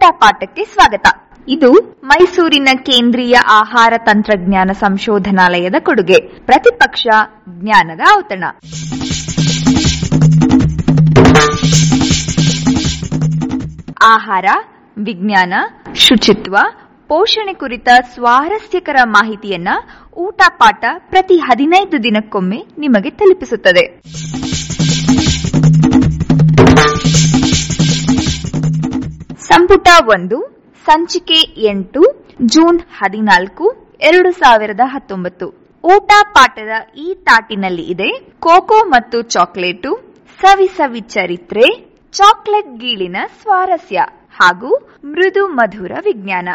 ಪಾಠಕ್ಕೆ ಸ್ವಾಗತ ಇದು ಮೈಸೂರಿನ ಕೇಂದ್ರೀಯ ಆಹಾರ ತಂತ್ರಜ್ಞಾನ ಸಂಶೋಧನಾಲಯದ ಕೊಡುಗೆ ಪ್ರತಿಪಕ್ಷ ಜ್ಞಾನದ ಔತಣ ಆಹಾರ ವಿಜ್ಞಾನ ಶುಚಿತ್ವ ಪೋಷಣೆ ಕುರಿತ ಸ್ವಾರಸ್ಯಕರ ಮಾಹಿತಿಯನ್ನ ಊಟ ಪಾಠ ಪ್ರತಿ ಹದಿನೈದು ದಿನಕ್ಕೊಮ್ಮೆ ನಿಮಗೆ ತಲುಪಿಸುತ್ತದೆ ಸಂಪುಟ ಒಂದು ಸಂಚಿಕೆ ಎಂಟು ಜೂನ್ ಹದಿನಾಲ್ಕು ಎರಡು ಸಾವಿರದ ಹತ್ತೊಂಬತ್ತು ಊಟ ಪಾಠದ ಈ ತಾಟಿನಲ್ಲಿ ಇದೆ ಕೋಕೋ ಮತ್ತು ಚಾಕ್ಲೇಟು ಸವಿ ಸವಿ ಚರಿತ್ರೆ ಚಾಕ್ಲೇಟ್ ಗೀಳಿನ ಸ್ವಾರಸ್ಯ ಹಾಗೂ ಮೃದು ಮಧುರ ವಿಜ್ಞಾನ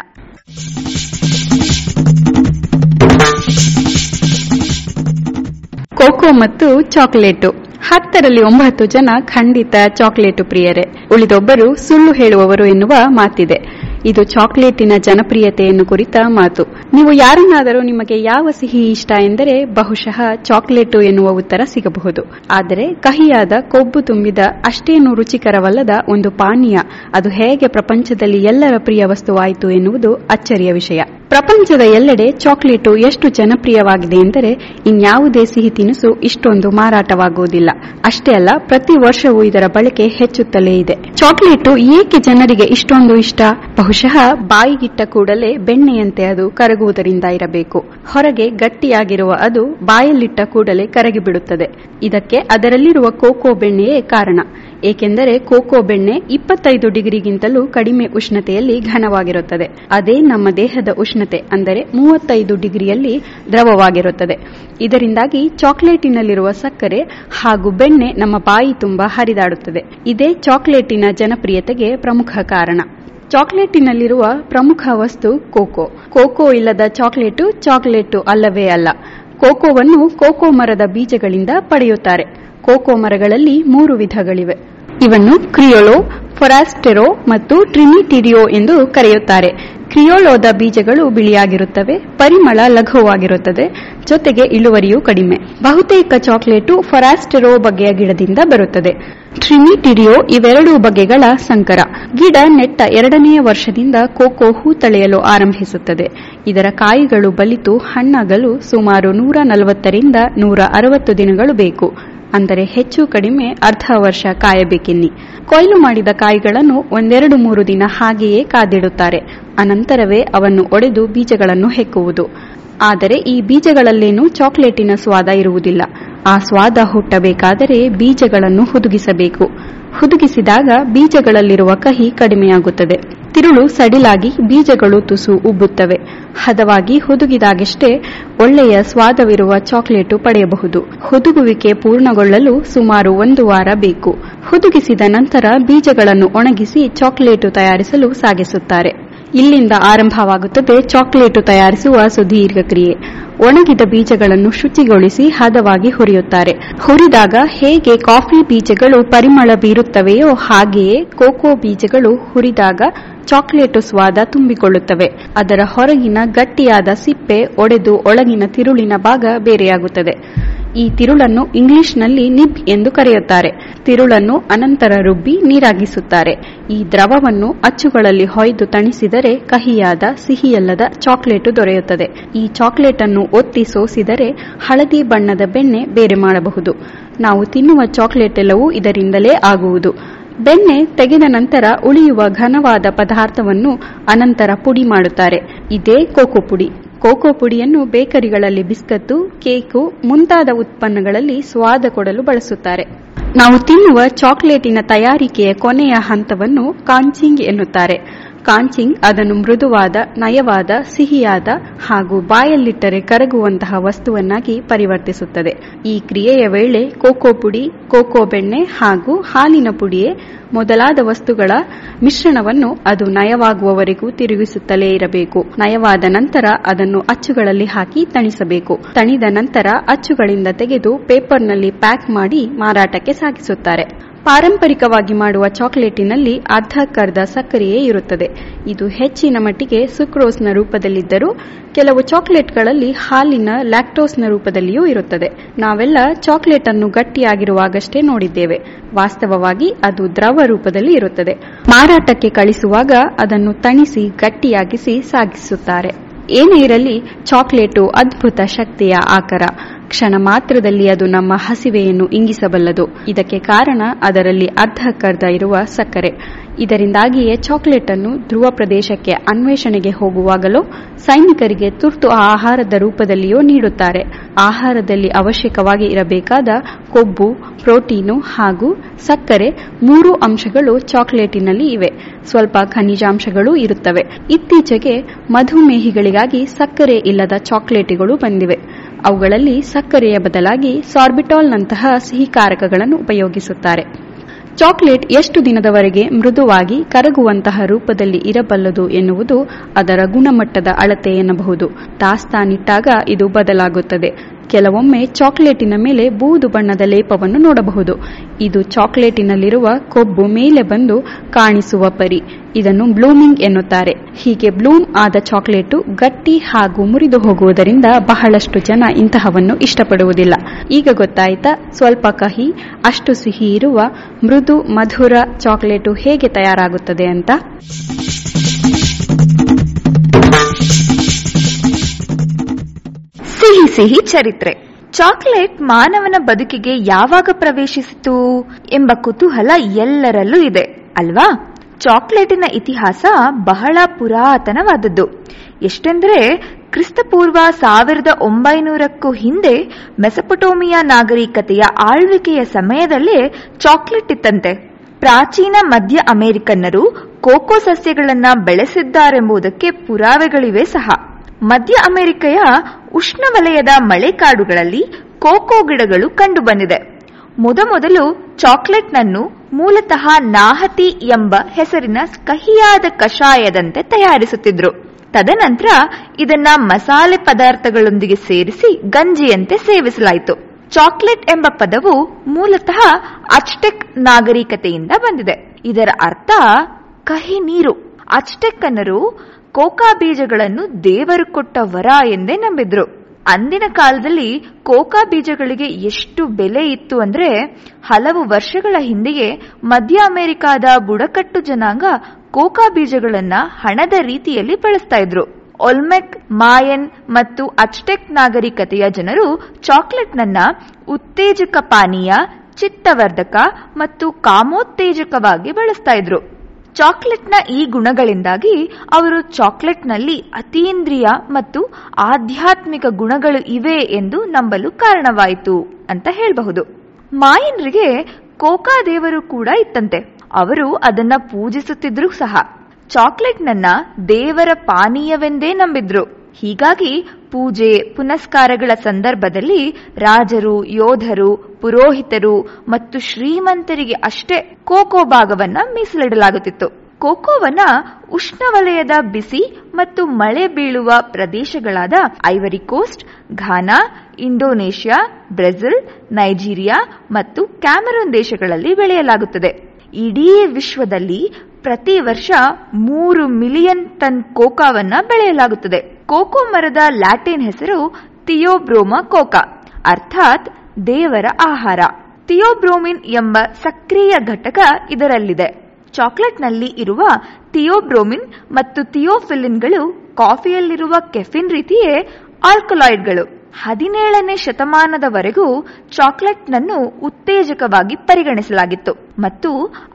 ಕೋಕೋ ಮತ್ತು ಚಾಕೊಲೇಟು ಹತ್ತರಲ್ಲಿ ಒಂಬತ್ತು ಜನ ಖಂಡಿತ ಚಾಕೊಲೇಟು ಪ್ರಿಯರೇ ಉಳಿದೊಬ್ಬರು ಸುಳ್ಳು ಹೇಳುವವರು ಎನ್ನುವ ಮಾತಿದೆ ಇದು ಚಾಕೊಲೇಟಿನ ಜನಪ್ರಿಯತೆಯನ್ನು ಕುರಿತ ಮಾತು ನೀವು ಯಾರನ್ನಾದರೂ ನಿಮಗೆ ಯಾವ ಸಿಹಿ ಇಷ್ಟ ಎಂದರೆ ಬಹುಶಃ ಚಾಕೊಲೇಟು ಎನ್ನುವ ಉತ್ತರ ಸಿಗಬಹುದು ಆದರೆ ಕಹಿಯಾದ ಕೊಬ್ಬು ತುಂಬಿದ ಅಷ್ಟೇನು ರುಚಿಕರವಲ್ಲದ ಒಂದು ಪಾನೀಯ ಅದು ಹೇಗೆ ಪ್ರಪಂಚದಲ್ಲಿ ಎಲ್ಲರ ಪ್ರಿಯ ವಸ್ತುವಾಯಿತು ಎನ್ನುವುದು ಅಚ್ಚರಿಯ ವಿಷಯ ಪ್ರಪಂಚದ ಎಲ್ಲೆಡೆ ಚಾಕೊಲೇಟು ಎಷ್ಟು ಜನಪ್ರಿಯವಾಗಿದೆ ಎಂದರೆ ಇನ್ಯಾವುದೇ ಸಿಹಿ ತಿನಿಸು ಇಷ್ಟೊಂದು ಮಾರಾಟವಾಗುವುದಿಲ್ಲ ಅಷ್ಟೇ ಅಲ್ಲ ಪ್ರತಿ ವರ್ಷವೂ ಇದರ ಬಳಕೆ ಹೆಚ್ಚುತ್ತಲೇ ಇದೆ ಚಾಕೊಲೇಟು ಏಕೆ ಜನರಿಗೆ ಇಷ್ಟೊಂದು ಇಷ್ಟ ಬಹುಶಃ ಬಾಯಿಗಿಟ್ಟ ಕೂಡಲೇ ಬೆಣ್ಣೆಯಂತೆ ಅದು ಕರಗುವುದರಿಂದ ಇರಬೇಕು ಹೊರಗೆ ಗಟ್ಟಿಯಾಗಿರುವ ಅದು ಬಾಯಲ್ಲಿಟ್ಟ ಕೂಡಲೇ ಕರಗಿಬಿಡುತ್ತದೆ ಇದಕ್ಕೆ ಅದರಲ್ಲಿರುವ ಕೋಕೋ ಬೆಣ್ಣೆಯೇ ಕಾರಣ ಏಕೆಂದರೆ ಕೋಕೋ ಬೆಣ್ಣೆ ಇಪ್ಪತ್ತೈದು ಡಿಗ್ರಿಗಿಂತಲೂ ಕಡಿಮೆ ಉಷ್ಣತೆಯಲ್ಲಿ ಘನವಾಗಿರುತ್ತದೆ ಅದೇ ನಮ್ಮ ದೇಹದ ಉಷ್ಣತೆ ಅಂದರೆ ಮೂವತ್ತೈದು ಡಿಗ್ರಿಯಲ್ಲಿ ದ್ರವವಾಗಿರುತ್ತದೆ ಇದರಿಂದಾಗಿ ಚಾಕೊಲೇಟಿನಲ್ಲಿರುವ ಸಕ್ಕರೆ ಹಾಗೂ ಬೆಣ್ಣೆ ನಮ್ಮ ಬಾಯಿ ತುಂಬಾ ಹರಿದಾಡುತ್ತದೆ ಇದೇ ಚಾಕೊಲೇಟಿನ ಜನಪ್ರಿಯತೆಗೆ ಪ್ರಮುಖ ಕಾರಣ ಚಾಕೊಲೇಟಿನಲ್ಲಿರುವ ಪ್ರಮುಖ ವಸ್ತು ಕೋಕೋ ಕೋಕೋ ಇಲ್ಲದ ಚಾಕೊಲೇಟು ಚಾಕೊಲೇಟು ಅಲ್ಲವೇ ಅಲ್ಲ ಕೋಕೋವನ್ನು ಕೋಕೋ ಮರದ ಬೀಜಗಳಿಂದ ಪಡೆಯುತ್ತಾರೆ ಕೋಕೋ ಮರಗಳಲ್ಲಿ ಮೂರು ವಿಧಗಳಿವೆ ಇವನ್ನು ಕ್ರಿಯೋಲೋ ಫೊರಾಸ್ಟೆರೋ ಮತ್ತು ಟ್ರಿನಿಟಿರಿಯೋ ಎಂದು ಕರೆಯುತ್ತಾರೆ ಕ್ರಿಯೋಲೋದ ಬೀಜಗಳು ಬಿಳಿಯಾಗಿರುತ್ತವೆ ಪರಿಮಳ ಲಘುವಾಗಿರುತ್ತದೆ ಜೊತೆಗೆ ಇಳುವರಿಯೂ ಕಡಿಮೆ ಬಹುತೇಕ ಚಾಕೊಲೇಟು ಫೊರಾಸ್ಟೆರೋ ಬಗೆಯ ಗಿಡದಿಂದ ಬರುತ್ತದೆ ಟ್ರಿನಿಟಿರಿಯೋ ಇವೆರಡೂ ಬಗೆಗಳ ಸಂಕರ ಗಿಡ ನೆಟ್ಟ ಎರಡನೆಯ ವರ್ಷದಿಂದ ಕೋಕೋ ಹೂ ತಳೆಯಲು ಆರಂಭಿಸುತ್ತದೆ ಇದರ ಕಾಯಿಗಳು ಬಲಿತು ಹಣ್ಣಾಗಲು ಸುಮಾರು ನೂರ ನಲವತ್ತರಿಂದ ನೂರ ಅರವತ್ತು ದಿನಗಳು ಬೇಕು ಅಂದರೆ ಹೆಚ್ಚು ಕಡಿಮೆ ಅರ್ಧ ವರ್ಷ ಕಾಯಬೇಕೆನ್ನಿ ಕೊಯ್ಲು ಮಾಡಿದ ಕಾಯಿಗಳನ್ನು ಒಂದೆರಡು ಮೂರು ದಿನ ಹಾಗೆಯೇ ಕಾದಿಡುತ್ತಾರೆ ಅನಂತರವೇ ಅವನ್ನು ಒಡೆದು ಬೀಜಗಳನ್ನು ಹೆಕ್ಕುವುದು ಆದರೆ ಈ ಬೀಜಗಳಲ್ಲೇನೂ ಚಾಕೊಲೇಟಿನ ಸ್ವಾದ ಇರುವುದಿಲ್ಲ ಆ ಸ್ವಾದ ಹುಟ್ಟಬೇಕಾದರೆ ಬೀಜಗಳನ್ನು ಹುದುಗಿಸಬೇಕು ಹುದುಗಿಸಿದಾಗ ಬೀಜಗಳಲ್ಲಿರುವ ಕಹಿ ಕಡಿಮೆಯಾಗುತ್ತದೆ ತಿರುಳು ಸಡಿಲಾಗಿ ಬೀಜಗಳು ತುಸು ಉಬ್ಬುತ್ತವೆ ಹದವಾಗಿ ಹುದುಗಿದಾಗಷ್ಟೇ ಒಳ್ಳೆಯ ಸ್ವಾದವಿರುವ ಚಾಕೊಲೇಟು ಪಡೆಯಬಹುದು ಹುದುಗುವಿಕೆ ಪೂರ್ಣಗೊಳ್ಳಲು ಸುಮಾರು ಒಂದು ವಾರ ಬೇಕು ಹುದುಗಿಸಿದ ನಂತರ ಬೀಜಗಳನ್ನು ಒಣಗಿಸಿ ಚಾಕೊಲೇಟು ತಯಾರಿಸಲು ಸಾಗಿಸುತ್ತಾರೆ ಇಲ್ಲಿಂದ ಆರಂಭವಾಗುತ್ತದೆ ಚಾಕೊಲೇಟು ತಯಾರಿಸುವ ಸುದೀರ್ಘ ಕ್ರಿಯೆ ಒಣಗಿದ ಬೀಜಗಳನ್ನು ಶುಚಿಗೊಳಿಸಿ ಹದವಾಗಿ ಹುರಿಯುತ್ತಾರೆ ಹುರಿದಾಗ ಹೇಗೆ ಕಾಫಿ ಬೀಜಗಳು ಪರಿಮಳ ಬೀರುತ್ತವೆಯೋ ಹಾಗೆಯೇ ಕೋಕೋ ಬೀಜಗಳು ಹುರಿದಾಗ ಚಾಕೊಲೇಟು ಸ್ವಾದ ತುಂಬಿಕೊಳ್ಳುತ್ತವೆ ಅದರ ಹೊರಗಿನ ಗಟ್ಟಿಯಾದ ಸಿಪ್ಪೆ ಒಡೆದು ಒಳಗಿನ ತಿರುಳಿನ ಭಾಗ ಬೇರೆಯಾಗುತ್ತದೆ ಈ ತಿರುಳನ್ನು ಇಂಗ್ಲಿಷ್ನಲ್ಲಿ ನಿಬ್ ಎಂದು ಕರೆಯುತ್ತಾರೆ ತಿರುಳನ್ನು ಅನಂತರ ರುಬ್ಬಿ ನೀರಾಗಿಸುತ್ತಾರೆ ಈ ದ್ರವವನ್ನು ಅಚ್ಚುಗಳಲ್ಲಿ ಹೊಯ್ದು ತಣಿಸಿದರೆ ಕಹಿಯಾದ ಸಿಹಿಯಲ್ಲದ ಚಾಕೊಲೇಟು ದೊರೆಯುತ್ತದೆ ಈ ಚಾಕೊಲೇಟ್ ಅನ್ನು ಒತ್ತಿ ಸೋಸಿದರೆ ಹಳದಿ ಬಣ್ಣದ ಬೆಣ್ಣೆ ಬೇರೆ ಮಾಡಬಹುದು ನಾವು ತಿನ್ನುವ ಚಾಕೊಲೇಟ್ ಎಲ್ಲವೂ ಇದರಿಂದಲೇ ಆಗುವುದು ಬೆಣ್ಣೆ ತೆಗೆದ ನಂತರ ಉಳಿಯುವ ಘನವಾದ ಪದಾರ್ಥವನ್ನು ಅನಂತರ ಪುಡಿ ಮಾಡುತ್ತಾರೆ ಇದೇ ಕೋಕೋ ಪುಡಿ ಕೋಕೋ ಪುಡಿಯನ್ನು ಬೇಕರಿಗಳಲ್ಲಿ ಬಿಸ್ಕತ್ತು ಕೇಕು ಮುಂತಾದ ಉತ್ಪನ್ನಗಳಲ್ಲಿ ಸ್ವಾದ ಕೊಡಲು ಬಳಸುತ್ತಾರೆ ನಾವು ತಿನ್ನುವ ಚಾಕೊಲೇಟಿನ ತಯಾರಿಕೆಯ ಕೊನೆಯ ಹಂತವನ್ನು ಕಾಂಚಿಂಗ್ ಎನ್ನುತ್ತಾರೆ ಕಾಂಚಿಂಗ್ ಅದನ್ನು ಮೃದುವಾದ ನಯವಾದ ಸಿಹಿಯಾದ ಹಾಗೂ ಬಾಯಲ್ಲಿಟ್ಟರೆ ಕರಗುವಂತಹ ವಸ್ತುವನ್ನಾಗಿ ಪರಿವರ್ತಿಸುತ್ತದೆ ಈ ಕ್ರಿಯೆಯ ವೇಳೆ ಕೋಕೋ ಪುಡಿ ಕೋಕೋ ಬೆಣ್ಣೆ ಹಾಗೂ ಹಾಲಿನ ಪುಡಿಯೇ ಮೊದಲಾದ ವಸ್ತುಗಳ ಮಿಶ್ರಣವನ್ನು ಅದು ನಯವಾಗುವವರೆಗೂ ತಿರುಗಿಸುತ್ತಲೇ ಇರಬೇಕು ನಯವಾದ ನಂತರ ಅದನ್ನು ಅಚ್ಚುಗಳಲ್ಲಿ ಹಾಕಿ ತಣಿಸಬೇಕು ತಣಿದ ನಂತರ ಅಚ್ಚುಗಳಿಂದ ತೆಗೆದು ಪೇಪರ್ನಲ್ಲಿ ಪ್ಯಾಕ್ ಮಾಡಿ ಮಾರಾಟಕ್ಕೆ ಸಾಗಿಸುತ್ತಾರೆ ಪಾರಂಪರಿಕವಾಗಿ ಮಾಡುವ ಚಾಕೊಲೇಟಿನಲ್ಲಿ ಅರ್ಧಕ್ಕರ್ಧ ಸಕ್ಕರೆಯೇ ಇರುತ್ತದೆ ಇದು ಹೆಚ್ಚಿನ ಮಟ್ಟಿಗೆ ಸುಕ್ರೋಸ್ನ ರೂಪದಲ್ಲಿದ್ದರೂ ಕೆಲವು ಚಾಕೊಲೇಟ್ಗಳಲ್ಲಿ ಹಾಲಿನ ಲ್ಯಾಕ್ಟೋಸ್ನ ರೂಪದಲ್ಲಿಯೂ ಇರುತ್ತದೆ ನಾವೆಲ್ಲ ಚಾಕೊಲೇಟ್ ಅನ್ನು ಗಟ್ಟಿಯಾಗಿರುವಾಗಷ್ಟೇ ನೋಡಿದ್ದೇವೆ ವಾಸ್ತವವಾಗಿ ಅದು ದ್ರವ ರೂಪದಲ್ಲಿ ಇರುತ್ತದೆ ಮಾರಾಟಕ್ಕೆ ಕಳಿಸುವಾಗ ಅದನ್ನು ತಣಿಸಿ ಗಟ್ಟಿಯಾಗಿಸಿ ಸಾಗಿಸುತ್ತಾರೆ ಏನೇ ಇರಲಿ ಚಾಕೊಲೇಟು ಅದ್ಭುತ ಶಕ್ತಿಯ ಆಕಾರ ಕ್ಷಣ ಮಾತ್ರದಲ್ಲಿ ಅದು ನಮ್ಮ ಹಸಿವೆಯನ್ನು ಇಂಗಿಸಬಲ್ಲದು ಇದಕ್ಕೆ ಕಾರಣ ಅದರಲ್ಲಿ ಅರ್ಧಕ್ಕರ್ಧ ಇರುವ ಸಕ್ಕರೆ ಇದರಿಂದಾಗಿಯೇ ಚಾಕೊಲೇಟ್ ಅನ್ನು ಧ್ರುವ ಪ್ರದೇಶಕ್ಕೆ ಅನ್ವೇಷಣೆಗೆ ಹೋಗುವಾಗಲೂ ಸೈನಿಕರಿಗೆ ತುರ್ತು ಆಹಾರದ ರೂಪದಲ್ಲಿಯೂ ನೀಡುತ್ತಾರೆ ಆಹಾರದಲ್ಲಿ ಅವಶ್ಯಕವಾಗಿ ಇರಬೇಕಾದ ಕೊಬ್ಬು ಪ್ರೋಟೀನು ಹಾಗೂ ಸಕ್ಕರೆ ಮೂರು ಅಂಶಗಳು ಚಾಕೊಲೇಟಿನಲ್ಲಿ ಇವೆ ಸ್ವಲ್ಪ ಖನಿಜಾಂಶಗಳೂ ಇರುತ್ತವೆ ಇತ್ತೀಚೆಗೆ ಮಧುಮೇಹಿಗಳಿಗಾಗಿ ಸಕ್ಕರೆ ಇಲ್ಲದ ಚಾಕೊಲೇಟುಗಳು ಬಂದಿವೆ ಅವುಗಳಲ್ಲಿ ಸಕ್ಕರೆಯ ಬದಲಾಗಿ ಸಾರ್ಬಿಟಾಲ್ನಂತಹ ಸಿಹಿಕಾರಕಗಳನ್ನು ಉಪಯೋಗಿಸುತ್ತಾರೆ ಚಾಕೊಲೇಟ್ ಎಷ್ಟು ದಿನದವರೆಗೆ ಮೃದುವಾಗಿ ಕರಗುವಂತಹ ರೂಪದಲ್ಲಿ ಇರಬಲ್ಲದು ಎನ್ನುವುದು ಅದರ ಗುಣಮಟ್ಟದ ಅಳತೆ ಎನ್ನಬಹುದು ದಾಸ್ತಾನಿಟ್ಟಾಗ ಇದು ಬದಲಾಗುತ್ತದೆ ಕೆಲವೊಮ್ಮೆ ಚಾಕೊಲೇಟಿನ ಮೇಲೆ ಬೂದು ಬಣ್ಣದ ಲೇಪವನ್ನು ನೋಡಬಹುದು ಇದು ಚಾಕೊಲೇಟಿನಲ್ಲಿರುವ ಕೊಬ್ಬು ಮೇಲೆ ಬಂದು ಕಾಣಿಸುವ ಪರಿ ಇದನ್ನು ಬ್ಲೂಮಿಂಗ್ ಎನ್ನುತ್ತಾರೆ ಹೀಗೆ ಬ್ಲೂಮ್ ಆದ ಚಾಕೊಲೇಟು ಗಟ್ಟಿ ಹಾಗೂ ಮುರಿದು ಹೋಗುವುದರಿಂದ ಬಹಳಷ್ಟು ಜನ ಇಂತಹವನ್ನು ಇಷ್ಟಪಡುವುದಿಲ್ಲ ಈಗ ಗೊತ್ತಾಯ್ತಾ ಸ್ವಲ್ಪ ಕಹಿ ಅಷ್ಟು ಸಿಹಿ ಇರುವ ಮೃದು ಮಧುರ ಚಾಕೊಲೇಟು ಹೇಗೆ ತಯಾರಾಗುತ್ತದೆ ಅಂತ ಸಿಹಿ ಸಿಹಿ ಚರಿತ್ರೆ ಚಾಕ್ಲೇಟ್ ಮಾನವನ ಬದುಕಿಗೆ ಯಾವಾಗ ಪ್ರವೇಶಿಸಿತು ಎಂಬ ಕುತೂಹಲ ಎಲ್ಲರಲ್ಲೂ ಇದೆ ಅಲ್ವಾ ಚಾಕ್ಲೇಟಿನ ಇತಿಹಾಸ ಬಹಳ ಪುರಾತನವಾದದ್ದು ಎಷ್ಟೆಂದರೆ ಕ್ರಿಸ್ತಪೂರ್ವ ಸಾವಿರದ ಒಂಬೈನೂರಕ್ಕೂ ಹಿಂದೆ ಮೆಸಪಟೋಮಿಯಾ ನಾಗರಿಕತೆಯ ಆಳ್ವಿಕೆಯ ಸಮಯದಲ್ಲೇ ಚಾಕ್ಲೇಟ್ ಇತ್ತಂತೆ ಪ್ರಾಚೀನ ಮಧ್ಯ ಅಮೆರಿಕನ್ನರು ಕೋಕೋ ಸಸ್ಯಗಳನ್ನ ಬೆಳೆಸಿದ್ದಾರೆಂಬುದಕ್ಕೆ ಪುರಾವೆಗಳಿವೆ ಸಹ ಮಧ್ಯ ಅಮೆರಿಕೆಯ ಉಷ್ಣವಲಯದ ಮಳೆಕಾಡುಗಳಲ್ಲಿ ಕೋಕೋ ಗಿಡಗಳು ಕಂಡುಬಂದಿದೆ ಮೊದಮೊದಲು ಚಾಕ್ಲೇಟ್ನನ್ನು ಮೂಲತಃ ನಾಹತಿ ಎಂಬ ಹೆಸರಿನ ಕಹಿಯಾದ ಕಷಾಯದಂತೆ ತಯಾರಿಸುತ್ತಿದ್ರು ತದನಂತರ ಇದನ್ನ ಮಸಾಲೆ ಪದಾರ್ಥಗಳೊಂದಿಗೆ ಸೇರಿಸಿ ಗಂಜಿಯಂತೆ ಸೇವಿಸಲಾಯಿತು ಚಾಕ್ಲೇಟ್ ಎಂಬ ಪದವು ಮೂಲತಃ ಅಚ್ಟೆಕ್ ನಾಗರಿಕತೆಯಿಂದ ಬಂದಿದೆ ಇದರ ಅರ್ಥ ಕಹಿ ನೀರು ಅಚ್ಟೆಕ್ಕನ್ನರು ಕೋಕಾ ಬೀಜಗಳನ್ನು ದೇವರು ಕೊಟ್ಟ ವರ ಎಂದೇ ನಂಬಿದ್ರು ಅಂದಿನ ಕಾಲದಲ್ಲಿ ಕೋಕಾ ಬೀಜಗಳಿಗೆ ಎಷ್ಟು ಬೆಲೆ ಇತ್ತು ಅಂದ್ರೆ ಹಲವು ವರ್ಷಗಳ ಹಿಂದೆಯೇ ಮಧ್ಯ ಅಮೆರಿಕಾದ ಬುಡಕಟ್ಟು ಜನಾಂಗ ಕೋಕಾ ಬೀಜಗಳನ್ನ ಹಣದ ರೀತಿಯಲ್ಲಿ ಬಳಸ್ತಾ ಇದ್ರು ಒಲ್ಮೆಕ್ ಮಾಯನ್ ಮತ್ತು ಅಚ್ಟೆಕ್ ನಾಗರಿಕತೆಯ ಜನರು ಚಾಕ್ಲೇಟ್ನನ್ನ ಉತ್ತೇಜಕ ಪಾನೀಯ ಚಿತ್ತವರ್ಧಕ ಮತ್ತು ಕಾಮೋತ್ತೇಜಕವಾಗಿ ಬಳಸ್ತಾ ಇದ್ರು ಚಾಕ್ಲೇಟ್ನ ಈ ಗುಣಗಳಿಂದಾಗಿ ಅವರು ಚಾಕ್ಲೇಟ್ನಲ್ಲಿ ಅತೀಂದ್ರಿಯ ಮತ್ತು ಆಧ್ಯಾತ್ಮಿಕ ಗುಣಗಳು ಇವೆ ಎಂದು ನಂಬಲು ಕಾರಣವಾಯಿತು ಅಂತ ಹೇಳಬಹುದು ಮಾಯನ್ರಿಗೆ ಕೋಕಾ ದೇವರು ಕೂಡ ಇತ್ತಂತೆ ಅವರು ಅದನ್ನ ಪೂಜಿಸುತ್ತಿದ್ರು ಸಹ ಚಾಕ್ಲೇಟ್ನನ್ನ ದೇವರ ಪಾನೀಯವೆಂದೇ ನಂಬಿದ್ರು ಹೀಗಾಗಿ ಪೂಜೆ ಪುನಸ್ಕಾರಗಳ ಸಂದರ್ಭದಲ್ಲಿ ರಾಜರು ಯೋಧರು ಪುರೋಹಿತರು ಮತ್ತು ಶ್ರೀಮಂತರಿಗೆ ಅಷ್ಟೇ ಕೋಕೋ ಭಾಗವನ್ನ ಮೀಸಲಿಡಲಾಗುತ್ತಿತ್ತು ಕೋಕೋವನ್ನ ಉಷ್ಣವಲಯದ ಬಿಸಿ ಮತ್ತು ಮಳೆ ಬೀಳುವ ಪ್ರದೇಶಗಳಾದ Ivory Coast Ghana Indonesia Brazil Nigeria ಮತ್ತು ಕ್ಯಾಮರೂನ್ ದೇಶಗಳಲ್ಲಿ ಬೆಳೆಯಲಾಗುತ್ತದೆ ಇಡೀ ವಿಶ್ವದಲ್ಲಿ ಪ್ರತಿ ವರ್ಷ ಮೂರು ಮಿಲಿಯನ್ ಟನ್ ಕೋಕಾವನ್ನ ಬೆಳೆಯಲಾಗುತ್ತದೆ ಕೋಕೋ ಮರದ ಲ್ಯಾಟಿನ್ ಹೆಸರು ಥಿಯೋಬ್ರೋಮಾ ಕೋಕಾ ಅರ್ಥಾತ್ ದೇವರ ಆಹಾರ ಥಿಯೋಬ್ರೋಮಿನ್ ಎಂಬ ಸಕ್ರಿಯ ಘಟಕ ಇದರಲ್ಲಿದೆ ಚಾಕ್ಲೇಟ್ನಲ್ಲಿ ಇರುವ ಥಿಯೋಬ್ರೋಮಿನ್ ಮತ್ತು ಥಿಯೋಫಿಲಿನ್ಗಳು ಕಾಫಿಯಲ್ಲಿರುವ ಕೆಫಿನ್ ರೀತಿಯೇ ಆಲ್ಕಲಾಯ್ಡ್ಗಳು ಹದಿನೇಳನೇ ಶತಮಾನದವರೆಗೂ ಚಾಕ್ಲೇಟ್ನನ್ನು ಉತ್ತೇಜಕವಾಗಿ ಪರಿಗಣಿಸಲಾಗಿತ್ತು ಮತ್ತು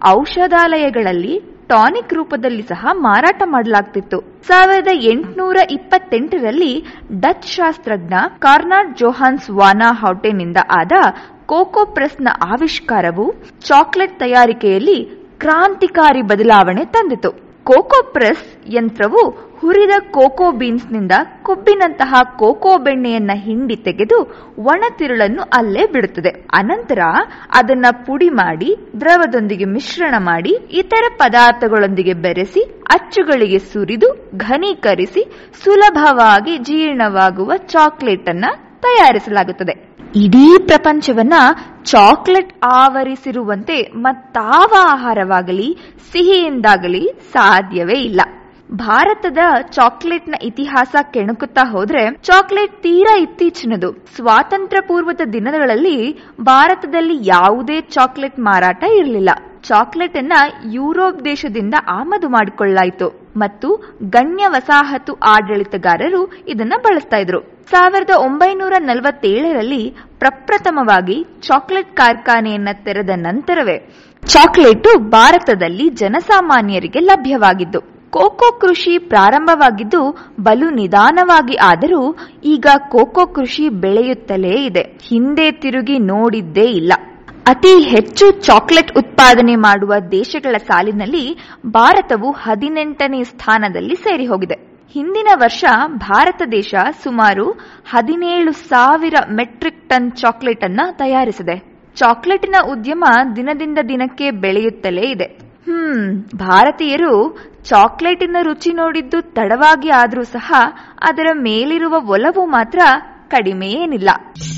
ಔಷಧಾಲಯಗಳಲ್ಲಿ ಟಾನಿಕ್ ರೂಪದಲ್ಲಿ ಸಹ ಮಾರಾಟ ಮಾಡಲಾಗ್ತಿತ್ತು ಸಾವಿರದ ಎಂಟುನೂರ ಇಪ್ಪತ್ತೆಂಟರಲ್ಲಿ ಡಚ್ ಶಾಸ್ತ್ರಜ್ಞ ಕಾರ್ನಾಡ್ ಜೋಹಾನ್ಸ್ ವಾನಾ ಹೌಟೆನಿಂದ ಆದ ಕೋಕೋ ಪ್ರೆಸ್ನ ಆವಿಷ್ಕಾರವು ಚಾಕ್ಲೇಟ್ ತಯಾರಿಕೆಯಲ್ಲಿ ಕ್ರಾಂತಿಕಾರಿ ಬದಲಾವಣೆ ತಂದಿತು ಕೋಕೋ ಪ್ರೆಸ್ ಯಂತ್ರವು ಹುರಿದ ಕೋಕೋ ಬೀನ್ಸ್ನಿಂದ ಕೊಬ್ಬಿನಂತಹ ಕೋಕೋ ಬೆಣ್ಣೆಯನ್ನ ಹಿಂಡಿ ತೆಗೆದು ಒಣ ತಿರುಳನ್ನು ಅಲ್ಲೇ ಬಿಡುತ್ತದೆ ಅನಂತರ ಅದನ್ನ ಪುಡಿ ಮಾಡಿ ದ್ರವದೊಂದಿಗೆ ಮಿಶ್ರಣ ಮಾಡಿ ಇತರ ಪದಾರ್ಥಗಳೊಂದಿಗೆ ಬೆರೆಸಿ ಅಚ್ಚುಗಳಿಗೆ ಸುರಿದು ಘನೀಕರಿಸಿ ಸುಲಭವಾಗಿ ಜೀರ್ಣವಾಗುವ ಚಾಕ್ಲೇಟ್ ಅನ್ನ ತಯಾರಿಸಲಾಗುತ್ತದೆ ಇಡೀ ಪ್ರಪಂಚವನ್ನ ಚಾಕ್ಲೇಟ್ ಆವರಿಸಿರುವಂತೆ ಮತ್ತಾವ ಆಹಾರವಾಗಲಿ ಸಿಹಿಯಿಂದಾಗಲಿ ಸಾಧ್ಯವೇ ಇಲ್ಲ ಭಾರತದ ಚಾಕ್ಲೇಟ್ನ ಇತಿಹಾಸ ಕೆಣಕುತ್ತಾ ಹೋದ್ರೆ ಚಾಕ್ಲೇಟ್ ತೀರಾ ಇತ್ತೀಚಿನದು ಸ್ವಾತಂತ್ರ್ಯ ಪೂರ್ವದ ದಿನಗಳಲ್ಲಿ ಭಾರತದಲ್ಲಿ ಯಾವುದೇ ಚಾಕ್ಲೇಟ್ ಮಾರಾಟ ಇರಲಿಲ್ಲ ಚಾಕ್ಲೇಟ್ ಅನ್ನ ಯುರೋಪ್ ದೇಶದಿಂದ ಆಮದು ಮಾಡಿಕೊಳ್ಳಾಯಿತು ಮತ್ತು ಗಣ್ಯ ವಸಾಹತು ಆಡಳಿತಗಾರರು ಇದನ್ನ ಬಳಸ್ತಾ ಇದ್ರು ಸಾವಿರದ ಒಂಬೈನೂರ ನಲವತ್ತೇಳರಲ್ಲಿ ಪ್ರಪ್ರಥಮವಾಗಿ ಚಾಕ್ಲೇಟ್ ಕಾರ್ಖಾನೆಯನ್ನ ತೆರೆದ ನಂತರವೇ ಚಾಕ್ಲೇಟು ಭಾರತದಲ್ಲಿ ಜನಸಾಮಾನ್ಯರಿಗೆ ಲಭ್ಯವಾಗಿದ್ದು ಕೋಕೋ ಕೃಷಿ ಪ್ರಾರಂಭವಾಗಿದ್ದು ಬಲು ನಿಧಾನವಾಗಿ ಆದರೂ ಈಗ ಕೋಕೋ ಕೃಷಿ ಬೆಳೆಯುತ್ತಲೇ ಇದೆ ಹಿಂದೆ ತಿರುಗಿ ನೋಡಿದ್ದೇ ಇಲ್ಲ ಅತಿ ಹೆಚ್ಚು ಚಾಕ್ಲೇಟ್ ಉತ್ಪಾದನೆ ಮಾಡುವ ದೇಶಗಳ ಸಾಲಿನಲ್ಲಿ ಭಾರತವು ಹದಿನೆಂಟನೇ ಸ್ಥಾನದಲ್ಲಿ ಸೇರಿ ಹೋಗಿದೆ ಹಿಂದಿನ ವರ್ಷ ಭಾರತ ದೇಶ ಸುಮಾರು ಹದಿನೇಳು ಸಾವಿರ ಮೆಟ್ರಿಕ್ ಟನ್ ಚಾಕ್ಲೇಟ್ ಅನ್ನ ತಯಾರಿಸಿದೆ ಚಾಕ್ಲೇಟಿನ ಉದ್ಯಮ ದಿನದಿಂದ ದಿನಕ್ಕೆ ಬೆಳೆಯುತ್ತಲೇ ಇದೆ ಹ್ಮ್ ಭಾರತೀಯರು ಚಾಕ್ಲೇಟಿನ ರುಚಿ ನೋಡಿದ್ದು ತಡವಾಗಿ ಆದ್ರೂ ಸಹ ಅದರ ಮೇಲಿರುವ ಒಲವು ಮಾತ್ರ ಕಡಿಮೆ ಏನಿಲ್ಲ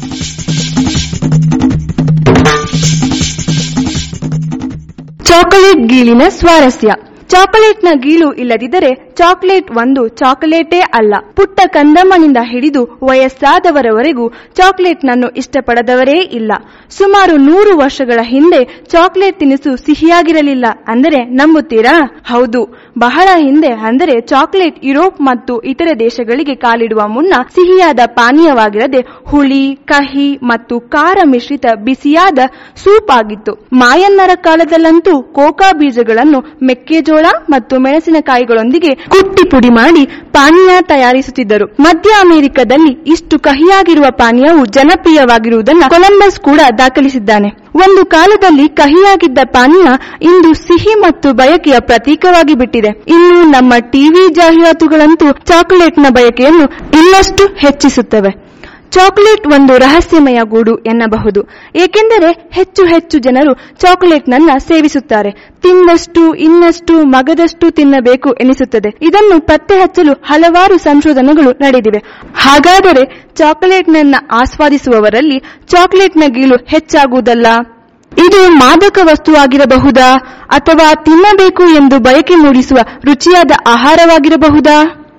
ಚಾಕೊಲೇಟ್ ಗೀಳಿನ ಸ್ವಾರಸ್ಯ ಚಾಕೊಲೇಟ್ನ ಗೀಳು ಇಲ್ಲದಿದ್ದರೆ ಚಾಕೊಲೇಟ್ ಒಂದು ಚಾಕೊಲೇಟೇ ಅಲ್ಲ ಪುಟ್ಟ ಕಂದಮ್ಮನಿಂದ ಹಿಡಿದು ವಯಸ್ಸಾದವರವರೆಗೂ ಚಾಕೊಲೇಟ್ನನ್ನು ಇಷ್ಟಪಡದವರೇ ಇಲ್ಲ ಸುಮಾರು ನೂರು ವರ್ಷಗಳ ಹಿಂದೆ ಚಾಕೊಲೇಟ್ ತಿನಿಸು ಸಿಹಿಯಾಗಿರಲಿಲ್ಲ ಅಂದರೆ ನಂಬುತ್ತೀರಾ ಹೌದು ಬಹಳ ಹಿಂದೆ ಅಂದರೆ ಚಾಕೊಲೇಟ್ ಯುರೋಪ್ ಮತ್ತು ಇತರೆ ದೇಶಗಳಿಗೆ ಕಾಲಿಡುವ ಮುನ್ನ ಸಿಹಿಯಾದ ಪಾನೀಯವಾಗಿರದೆ ಹುಳಿ ಕಹಿ ಮತ್ತು ಖಾರ ಮಿಶ್ರಿತ ಬಿಸಿಯಾದ ಸೂಪ್ ಆಗಿತ್ತು ಮಾಯನ್ನರ ಕಾಲದಲ್ಲಂತೂ ಕೋಕಾ ಬೀಜಗಳನ್ನು ಮೆಕ್ಕೆಜೋಳ ಮತ್ತು ಮೆಣಸಿನಕಾಯಿಗಳೊಂದಿಗೆ ಕುಟ್ಟಿ ಪುಡಿ ಮಾಡಿ ಪಾನೀಯ ತಯಾರಿಸುತ್ತಿದ್ದರು ಮಧ್ಯ ಅಮೆರಿಕದಲ್ಲಿ ಇಷ್ಟು ಕಹಿಯಾಗಿರುವ ಪಾನೀಯವು ಜನಪ್ರಿಯವಾಗಿರುವುದನ್ನು ಕೊಲಂಬಸ್ ಕೂಡ ದಾಖಲಿಸಿದ್ದಾನೆ ಒಂದು ಕಾಲದಲ್ಲಿ ಕಹಿಯಾಗಿದ್ದ ಪಾನೀಯ ಇಂದು ಸಿಹಿ ಮತ್ತು ಬಯಕೆಯ ಪ್ರತೀಕವಾಗಿ ಬಿಟ್ಟಿದೆ ಇನ್ನು ನಮ್ಮ ಟಿವಿ ಜಾಹೀರಾತುಗಳಂತೂ ಚಾಕೊಲೇಟ್ನ ಬಯಕೆಯನ್ನು ಇನ್ನಷ್ಟು ಹೆಚ್ಚಿಸುತ್ತವೆ ಚಾಕೊಲೇಟ್ ಒಂದು ರಹಸ್ಯಮಯ ಗೂಡು ಎನ್ನಬಹುದು ಏಕೆಂದರೆ ಹೆಚ್ಚು ಹೆಚ್ಚು ಜನರು ಚಾಕೊಲೇಟ್ನನ್ನ ಸೇವಿಸುತ್ತಾರೆ ತಿಂದಷ್ಟು ಇನ್ನಷ್ಟು ಮಗದಷ್ಟು ತಿನ್ನಬೇಕು ಎನಿಸುತ್ತದೆ ಇದನ್ನು ಪತ್ತೆ ಹಚ್ಚಲು ಹಲವಾರು ಸಂಶೋಧನೆಗಳು ನಡೆದಿವೆ ಹಾಗಾದರೆ ಚಾಕೊಲೇಟ್ನನ್ನ ಆಸ್ವಾದಿಸುವವರಲ್ಲಿ ಚಾಕೊಲೇಟ್ನ ಗೀಳು ಹೆಚ್ಚಾಗುವುದಲ್ಲ ಇದು ಮಾದಕ ವಸ್ತುವಾಗಿರಬಹುದಾ ಅಥವಾ ತಿನ್ನಬೇಕು ಎಂದು ಬಯಕೆ ಮೂಡಿಸುವ ರುಚಿಯಾದ ಆಹಾರವಾಗಿರಬಹುದಾ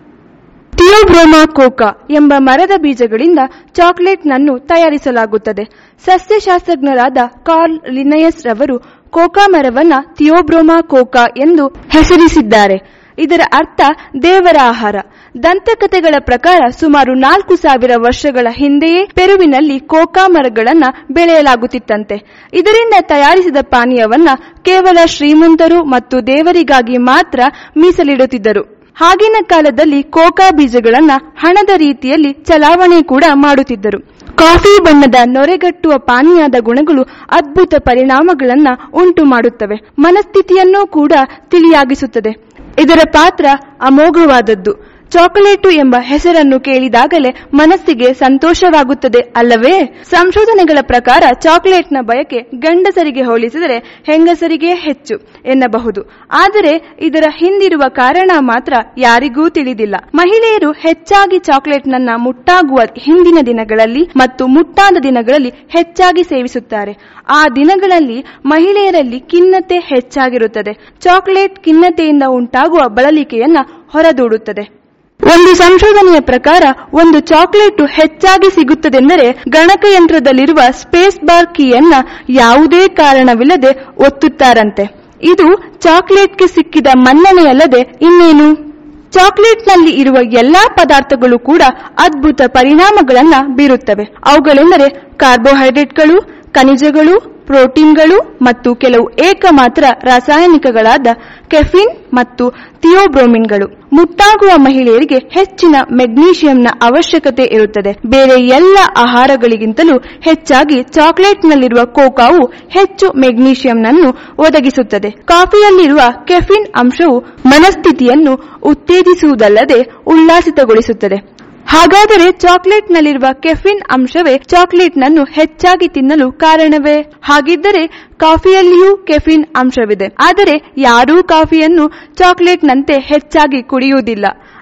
ಥಿಯೋಬ್ರೋಮಾ ಕೋಕಾ ಎಂಬ ಮರದ ಬೀಜಗಳಿಂದ ಚಾಕೊಲೇಟ್ನನ್ನು ತಯಾರಿಸಲಾಗುತ್ತದೆ ಸಸ್ಯಶಾಸ್ತ್ರಜ್ಞರಾದ ಕಾರ್ಲ್ ಲಿನಯಸ್ ರವರು ಕೋಕಾ ಮರವನ್ನ ಥಿಯೋಬ್ರೋಮಾ ಕೋಕಾ ಎಂದು ಹೆಸರಿಸಿದ್ದಾರೆ ಇದರ ಅರ್ಥ ದೇವರ ಆಹಾರ ದಂತಕಥೆಗಳ ಪ್ರಕಾರ ಸುಮಾರು ನಾಲ್ಕು ಸಾವಿರ ವರ್ಷಗಳ ಹಿಂದೆಯೇ ಪೆರುವಿನಲ್ಲಿ ಕೋಕಾ ಮರಗಳನ್ನ ಬೆಳೆಯಲಾಗುತ್ತಿತ್ತಂತೆ ಇದರಿಂದ ತಯಾರಿಸಿದ ಪಾನೀಯವನ್ನ ಕೇವಲ ಶ್ರೀಮಂತರು ಮತ್ತು ದೇವರಿಗಾಗಿ ಮಾತ್ರ ಮೀಸಲಿಡುತ್ತಿದ್ದರು ಆಗಿನ ಕಾಲದಲ್ಲಿ ಕೋಕಾ ಬೀಜಗಳನ್ನ ಹಣದ ರೀತಿಯಲ್ಲಿ ಚಲಾವಣೆ ಕೂಡ ಮಾಡುತ್ತಿದ್ದರು ಕಾಫಿ ಬಣ್ಣದ ನೊರೆಗಟ್ಟುವ ಪಾನೀಯದ ಗುಣಗಳು ಅದ್ಭುತ ಪರಿಣಾಮಗಳನ್ನ ಉಂಟು ಮಾಡುತ್ತವೆ ಮನಸ್ಥಿತಿಯನ್ನೂ ಕೂಡ ತಿಳಿಯಾಗಿಸುತ್ತದೆ ಇದರ ಪಾತ್ರ ಅಮೋಘವಾದದ್ದು ಚಾಕೊಲೇಟು ಎಂಬ ಹೆಸರನ್ನು ಕೇಳಿದಾಗಲೇ ಮನಸ್ಸಿಗೆ ಸಂತೋಷವಾಗುತ್ತದೆ ಅಲ್ಲವೇ ಸಂಶೋಧನೆಗಳ ಪ್ರಕಾರ ಚಾಕೊಲೇಟ್ನ ಬಯಕೆ ಗಂಡಸರಿಗೆ ಹೋಲಿಸಿದರೆ ಹೆಂಗಸರಿಗೆ ಹೆಚ್ಚು ಎನ್ನಬಹುದು ಆದರೆ ಇದರ ಹಿಂದಿರುವ ಕಾರಣ ಮಾತ್ರ ಯಾರಿಗೂ ತಿಳಿದಿಲ್ಲ ಮಹಿಳೆಯರು ಹೆಚ್ಚಾಗಿ ಚಾಕೊಲೇಟ್ನನ್ನ ಮುಟ್ಟಾಗುವ ಹಿಂದಿನ ದಿನಗಳಲ್ಲಿ ಮತ್ತು ಮುಟ್ಟಾದ ದಿನಗಳಲ್ಲಿ ಹೆಚ್ಚಾಗಿ ಸೇವಿಸುತ್ತಾರೆ ಆ ದಿನಗಳಲ್ಲಿ ಮಹಿಳೆಯರಲ್ಲಿ ಖಿನ್ನತೆ ಹೆಚ್ಚಾಗಿರುತ್ತದೆ ಚಾಕೊಲೇಟ್ ಖಿನ್ನತೆಯಿಂದ ಉಂಟಾಗುವ ಬಳಲಿಕೆಯನ್ನ ಹೊರದೂಡುತ್ತದೆ ಒಂದು ಸಂಶೋಧನೆಯ ಪ್ರಕಾರ ಒಂದು ಚಾಕೊಲೇಟು ಹೆಚ್ಚಾಗಿ ಸಿಗುತ್ತದೆಂದರೆ ಗಣಕಯಂತ್ರದಲ್ಲಿರುವ ಸ್ಪೇಸ್ ಬಾರ್ ಕೀಯನ್ನ ಯಾವುದೇ ಕಾರಣವಿಲ್ಲದೆ ಒತ್ತುತ್ತಾರಂತೆ ಇದು ಚಾಕೊಲೇಟ್ಗೆ ಸಿಕ್ಕಿದ ಮನ್ನಣೆಯಲ್ಲದೆ ಇನ್ನೇನು ಚಾಕೊಲೇಟ್ನಲ್ಲಿ ಇರುವ ಎಲ್ಲಾ ಪದಾರ್ಥಗಳು ಕೂಡ ಅದ್ಭುತ ಪರಿಣಾಮಗಳನ್ನ ಬೀರುತ್ತವೆ ಅವುಗಳೆಂದರೆ ಕಾರ್ಬೋಹೈಡ್ರೇಟ್ಗಳು ಖನಿಜಗಳು ಪ್ರೋಟೀನ್ಗಳು ಮತ್ತು ಕೆಲವು ಏಕಮಾತ್ರ ರಾಸಾಯನಿಕಗಳಾದ ಕೆಫಿನ್ ಮತ್ತು ಥಿಯೋಬ್ರೋಮಿನ್ಗಳು ಮುಟ್ಟಾಗುವ ಮಹಿಳೆಯರಿಗೆ ಹೆಚ್ಚಿನ ಮೆಗ್ನೀಷಿಯಂನ ಅವಶ್ಯಕತೆ ಇರುತ್ತದೆ ಬೇರೆ ಎಲ್ಲ ಆಹಾರಗಳಿಗಿಂತಲೂ ಹೆಚ್ಚಾಗಿ ಚಾಕೊಲೇಟ್ನಲ್ಲಿರುವ ಕೋಕಾವು ಹೆಚ್ಚು ಮೆಗ್ನೀಷಿಯಂನನ್ನು ಒದಗಿಸುತ್ತದೆ ಕಾಫಿಯಲ್ಲಿರುವ ಕೆಫಿನ್ ಅಂಶವು ಮನಸ್ಥಿತಿಯನ್ನು ಉತ್ತೇಜಿಸುವುದಲ್ಲದೆ ಉಲ್ಲಾಸಿತಗೊಳಿಸುತ್ತದೆ ಹಾಗಾದರೆ ಚಾಕೊಲೇಟ್ನಲ್ಲಿರುವ ಕೆಫಿನ್ ಅಂಶವೇ ಚಾಕೊಲೇಟ್ನನ್ನು ಹೆಚ್ಚಾಗಿ ತಿನ್ನಲು ಕಾರಣವೇ ಹಾಗಿದ್ದರೆ ಕಾಫಿಯಲ್ಲಿಯೂ ಕೆಫಿನ್ ಅಂಶವಿದೆ ಆದರೆ ಯಾರೂ ಕಾಫಿಯನ್ನು ಚಾಕೊಲೇಟ್ನಂತೆ ಹೆಚ್ಚಾಗಿ ಕುಡಿಯುವುದಿಲ್ಲ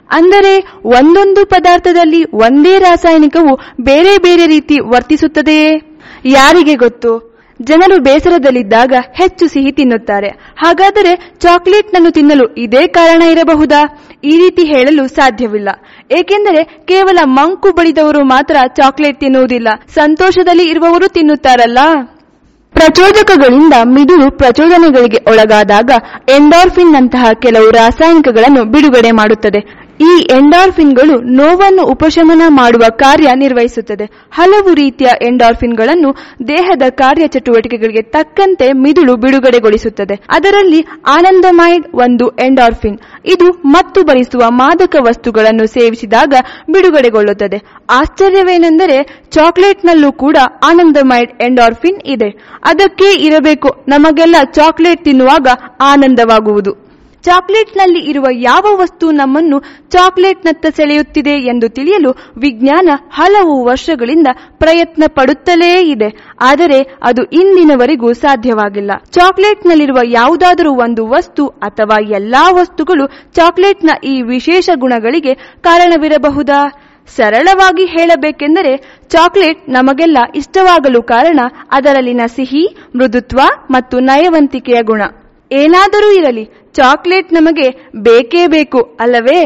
ಅಂದರೆ ಒಂದೊಂದು ಪದಾರ್ಥದಲ್ಲಿ ಒಂದೇ ರಾಸಾಯನಿಕವು ಬೇರೆ ಬೇರೆ ರೀತಿ ವರ್ತಿಸುತ್ತದೆಯೇ ಯಾರಿಗೆ ಗೊತ್ತು ಜನರು ಬೇಸರದಲ್ಲಿದ್ದಾಗ ಹೆಚ್ಚು ಸಿಹಿ ತಿನ್ನುತ್ತಾರೆ ಹಾಗಾದರೆ ಚಾಕ್ಲೇಟ್ನನ್ನು ತಿನ್ನಲು ಇದೇ ಕಾರಣ ಇರಬಹುದಾ ಈ ರೀತಿ ಹೇಳಲು ಸಾಧ್ಯವಿಲ್ಲ ಏಕೆಂದರೆ ಕೇವಲ ಮಂಕು ಬಳಿದವರು ಮಾತ್ರ ಚಾಕ್ಲೇಟ್ ತಿನ್ನುವುದಿಲ್ಲ ಸಂತೋಷದಲ್ಲಿ ಇರುವವರು ತಿನ್ನುತ್ತಾರಲ್ಲ ಪ್ರಚೋದಕಗಳಿಂದ ಮಿದುಳು ಪ್ರಚೋದನೆಗಳಿಗೆ ಒಳಗಾದಾಗ ಎಂಡಾರ್ಫಿನ್ ನಂತಹ ಕೆಲವು ರಾಸಾಯನಿಕಗಳನ್ನು ಬಿಡುಗಡೆ ಮಾಡುತ್ತದೆ ಈ ಎಂಡಾರ್ಫಿನ್ಗಳು ನೋವನ್ನು ಉಪಶಮನ ಮಾಡುವ ಕಾರ್ಯ ನಿರ್ವಹಿಸುತ್ತದೆ ಹಲವು ರೀತಿಯ ಎಂಡಾರ್ಫಿನ್ಗಳನ್ನು ದೇಹದ ಕಾರ್ಯಚಟುವಟಿಕೆಗಳಿಗೆ ತಕ್ಕಂತೆ ಮಿದುಳು ಬಿಡುಗಡೆಗೊಳಿಸುತ್ತದೆ ಅದರಲ್ಲಿ ಆನಂದಮೈಡ್ ಒಂದು ಎಂಡಾರ್ಫಿನ್ ಇದು ಮತ್ತು ಭರಿಸುವ ಮಾದಕ ವಸ್ತುಗಳನ್ನು ಸೇವಿಸಿದಾಗ ಬಿಡುಗಡೆಗೊಳ್ಳುತ್ತದೆ ಆಶ್ಚರ್ಯವೇನೆಂದರೆ ಚಾಕ್ಲೇಟ್ನಲ್ಲೂ ಕೂಡ ಆನಂದಮೈಡ್ ಎಂಡಾರ್ಫಿನ್ ಇದೆ ಅದಕ್ಕೆ ಇರಬೇಕು ನಮಗೆಲ್ಲ ಚಾಕ್ಲೇಟ್ ತಿನ್ನುವಾಗ ಆನಂದವಾಗುವುದು ಚಾಕ್ಲೇಟ್ನಲ್ಲಿ ಇರುವ ಯಾವ ವಸ್ತು ನಮ್ಮನ್ನು ಚಾಕ್ಲೇಟ್ನತ್ತ ಸೆಳೆಯುತ್ತಿದೆ ಎಂದು ತಿಳಿಯಲು ವಿಜ್ಞಾನ ಹಲವು ವರ್ಷಗಳಿಂದ ಪ್ರಯತ್ನ ಪಡುತ್ತಲೇ ಇದೆ ಆದರೆ ಅದು ಇಂದಿನವರೆಗೂ ಸಾಧ್ಯವಾಗಿಲ್ಲ ಚಾಕ್ಲೇಟ್ನಲ್ಲಿರುವ ಯಾವುದಾದರೂ ಒಂದು ವಸ್ತು ಅಥವಾ ಎಲ್ಲಾ ವಸ್ತುಗಳು ಚಾಕ್ಲೇಟ್ನ ಈ ವಿಶೇಷ ಗುಣಗಳಿಗೆ ಕಾರಣವಿರಬಹುದಾ ಸರಳವಾಗಿ ಹೇಳಬೇಕೆಂದರೆ ಚಾಕ್ಲೇಟ್ ನಮಗೆಲ್ಲ ಇಷ್ಟವಾಗಲು ಕಾರಣ ಅದರಲ್ಲಿನ ಸಿಹಿ ಮೃದುತ್ವ ಮತ್ತು ನಯವಂತಿಕೆಯ ಗುಣ ಏನಾದರೂ ಇರಲಿ ಚಾಕ್ಲೇಟ್ ನಮಗೆ ಬೇಕೇ ಬೇಕು ಅಲ್ಲವೇ